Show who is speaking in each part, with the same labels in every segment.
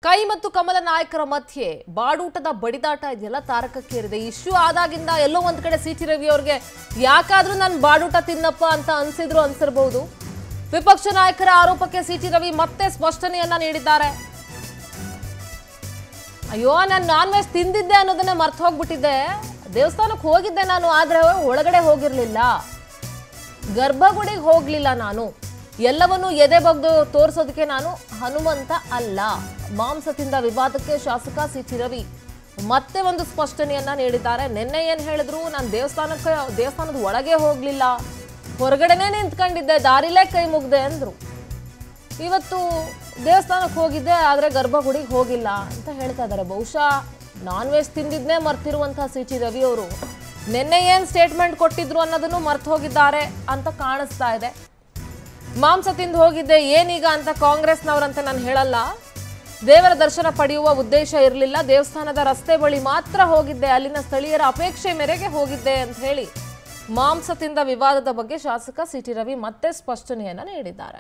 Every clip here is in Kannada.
Speaker 1: ಕೈ ಮತ್ತು ಕಮಲ ನಾಯಕರ ಮಧ್ಯೆ ಬಾಡೂಟದ ಬಡಿದಾಟ ಇದೆಲ್ಲ ತಾರಕಕ್ಕೇರಿದೆ ಇಶ್ಯೂ ಆದಾಗಿಂದ ಎಲ್ಲೋ ಒಂದ್ ಕಡೆ ಸಿ ಟಿ ರವಿ ಅವ್ರಿಗೆ ಯಾಕಾದ್ರೂ ನಾನು ಬಾಡೂಟ ತಿನ್ನಪ್ಪ ಅಂತ ಅನ್ಸಿದ್ರು ಅನ್ಸಿರ್ಬಹುದು ವಿಪಕ್ಷ ನಾಯಕರ ಆರೋಪಕ್ಕೆ ಸಿ ಟಿ ರವಿ ಮತ್ತೆ ಸ್ಪಷ್ಟನೆಯನ್ನ ನೀಡಿದ್ದಾರೆ ಅಯ್ಯೋ ನಾನು ನಾನ್ ವೆಜ್ ತಿಂದಿದ್ದೆ ಅನ್ನೋದನ್ನ ಮರ್ತು ಹೋಗ್ಬಿಟ್ಟಿದ್ದೆ ದೇವಸ್ಥಾನಕ್ಕೆ ಹೋಗಿದ್ದೆ ನಾನು ಆದ್ರೆ ಒಳಗಡೆ ಹೋಗಿರ್ಲಿಲ್ಲ ಗರ್ಭಗುಡಿಗೆ ಹೋಗ್ಲಿಲ್ಲ ನಾನು ಎಲ್ಲವನ್ನೂ ಎದೆ ಬಗ್ದು ತೋರಿಸೋದಕ್ಕೆ ನಾನು ಹನುಮಂತ ಅಲ್ಲ ಮಾಂಸ ತಿಂದ ವಿವಾದಕ್ಕೆ ಶಾಸಕ ಸಿ ಟಿ ರವಿ ಮತ್ತೆ ಒಂದು ಸ್ಪಷ್ಟನೆಯನ್ನ ನೀಡಿದ್ದಾರೆ ನಿನ್ನೆ ಏನ್ ಹೇಳಿದ್ರು ನಾನು ದೇವಸ್ಥಾನಕ್ಕೆ ದೇವಸ್ಥಾನದ ಒಳಗೆ ಹೋಗ್ಲಿಲ್ಲ ಹೊರಗಡೆನೆ ನಿಂತ್ಕೊಂಡಿದ್ದೆ ದಾರಿಲೇ ಕೈ ಮುಗ್ದೆ ಅಂದ್ರು ಇವತ್ತು ದೇವಸ್ಥಾನಕ್ಕೆ ಹೋಗಿದ್ದೆ ಆದರೆ ಗರ್ಭಗುಡಿಗೆ ಹೋಗಿಲ್ಲ ಅಂತ ಹೇಳ್ತಾ ಇದ್ದಾರೆ ಬಹುಶಃ ನಾನ್ ವೆಜ್ ತಿಂದಿದ್ನೇ ಮರ್ತಿರುವಂತಹ ಸಿ ಟಿ ರವಿ ಅವರು ನಿನ್ನೆ ಏನು ಸ್ಟೇಟ್ಮೆಂಟ್ ಕೊಟ್ಟಿದ್ರು ಅನ್ನೋದನ್ನು ಮರ್ತು ಹೋಗಿದ್ದಾರೆ ಅಂತ ಕಾಣಿಸ್ತಾ ಇದೆ ಮಾಂಸ ತಿಂದು ಹೋಗಿದ್ದೆ ಏನೀಗ ಅಂತ ಕಾಂಗ್ರೆಸ್ನವರಂತೆ ನಾನು ಹೇಳಲ್ಲ ದೇವರ ದರ್ಶನ ಪಡೆಯುವ ಉದ್ದೇಶ ಇರಲಿಲ್ಲ ದೇವಸ್ಥಾನದ ರಸ್ತೆ ಬಳಿ ಮಾತ್ರ ಹೋಗಿದ್ದೆ ಅಲ್ಲಿನ ಸ್ಥಳೀಯರ ಅಪೇಕ್ಷೆ ಮೇರೆಗೆ ಹೋಗಿದ್ದೆ ಅಂತ ಹೇಳಿ ಮಾಂಸ ತಿಂದ ವಿವಾದದ ಬಗ್ಗೆ ಶಾಸಕ ಸಿ ಟಿ ರವಿ ಮತ್ತೆ ಸ್ಪಷ್ಟನೆಯನ್ನ ನೀಡಿದ್ದಾರೆ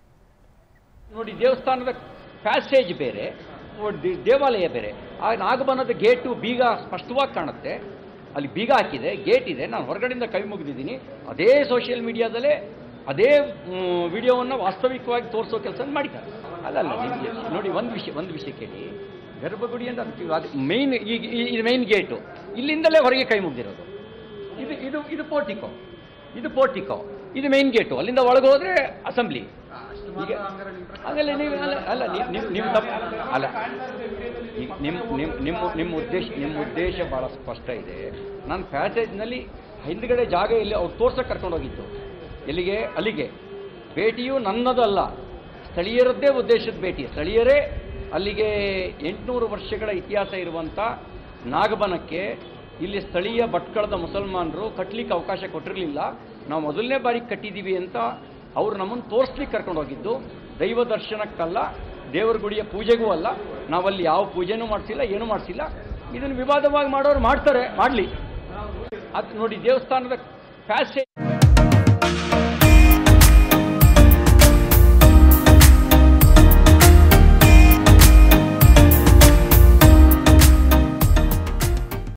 Speaker 2: ನೋಡಿ ದೇವಸ್ಥಾನದ ಪ್ಯಾಸೇಜ್ ಬೇರೆ ನೋಡಿ, ದೇ- ದೇವಾಲಯ ಬೇರೆ ಆ ನಾಗಬನದ ಗೇಟು ಬೀಗ ಸ್ಪಷ್ಟವಾಗಿ ಕಾಣುತ್ತೆ ಅಲ್ಲಿ ಬೀಗ ಹಾಕಿದೆ ಗೇಟ್ ಇದೆ ನಾನು ಹೊರಗಡೆಯಿಂದ ಕೈ ಮುಗಿದಿದ್ದೀನಿ ಅದೇ ಸೋಷಿಯಲ್ ಮೀಡಿಯಾದಲ್ಲೇ ಅದೇ ವಿಡಿಯೋವನ್ನು ವಾಸ್ತವಿಕವಾಗಿ ತೋರಿಸೋ ಕೆಲಸ ಮಾಡಿದ್ದಾರೆ ಅಲ್ಲಲ್ಲ ನಿಮಗೆ ನೋಡಿ ಒಂದು ವಿಷಯ ಒಂದು ವಿಷಯ ಕೇಳಿ ಗರ್ಭಗುಡಿ ಅಂತ ಅದು ಮೈನ್ ಈಗ ಈ- ಇದು ಮೈನ್ ಗೇಟು ಇಲ್ಲಿಂದಲೇ ಹೊರಗೆ ಕೈ ಮುಗಿದಿರೋದು ಇದು ಇದು ಇದು ಪೋರ್ಟಿಕೋ ಇದು ಪೋರ್ಟಿಕೋ ಇದು ಮೈನ್ ಗೇಟು ಅಲ್ಲಿಂದ ಒಳಗೆ ಹೋದ್ರೆ ಅಸೆಂಬ್ಲಿ ಈಗ ಹಾಗಲ್ಲ ನೀವು ಅಲ್ಲ ಅಲ್ಲ ನೀವು ನೀವು ನೀವು ತಪ್ಪು ಅಲ್ಲ ಈಗ ನಿಮ್ಮ ನಿಮ್ಮ ನಿಮ್ಮ ನಿಮ್ಮ ಉದ್ದೇಶ ನಿಮ್ಮ ಉದ್ದೇಶ ಭಾಳ ಸ್ಪಷ್ಟ ಇದೆ ನಾನು ಪ್ಯಾಸೇಜ್ನಲ್ಲಿ ಹಿಂದ್ಗಡೆ ಜಾಗ ಇಲ್ಲಿ ಅವ್ರು ತೋರ್ಸಕ್ಕೆ ಕರ್ಕೊಂಡು ಹೋಗಿದ್ದು ಎಲ್ಲಿಗೆ ಅಲ್ಲಿಗೆ ಭೇಟಿಯು ನನ್ನದಲ್ಲ ಸ್ಥಳೀಯರದ್ದೇ ಉದ್ದೇಶದ ಭೇಟಿ ಸ್ಥಳೀಯರೇ ಅಲ್ಲಿಗೆ ಎಂಟುನೂರು ವರ್ಷಗಳ ಇತಿಹಾಸ ಇರುವಂಥ ನಾಗಬನಕ್ಕೆ ಇಲ್ಲಿ ಸ್ಥಳೀಯ ಭಟ್ಕಳದ ಮುಸಲ್ಮಾನರು ಕಟ್ಟಲಿಕ್ಕೆ ಅವಕಾಶ ಕೊಟ್ಟಿರಲಿಲ್ಲ ನಾವು ಮೊದಲನೇ ಬಾರಿಗೆ ಕಟ್ಟಿದ್ದೀವಿ ಅಂತ ಅವರು ನಮ್ಮನ್ನು ತೋರಿಸ್ಲಿಕ್ಕೆ ಕರ್ಕೊಂಡು ಹೋಗಿದ್ದು ದೈವ ದರ್ಶನಕ್ಕಲ್ಲ ದೇವರ ಗುಡಿಯ ಪೂಜೆಗೂ ಅಲ್ಲ ನಾವಲ್ಲಿ ಯಾವ ಪೂಜೆನೂ ಮಾಡಿಸಿಲ್ಲ ಏನೂ ಮಾಡಿಸಿಲ್ಲ ಇದನ್ನು ವಿವಾದವಾಗಿ ಮಾಡೋರು ಮಾಡ್ತಾರೆ ಮಾಡಲಿ ಅದು ನೋಡಿ ದೇವಸ್ಥಾನದ ಪ್ಯಾಸೇಜ್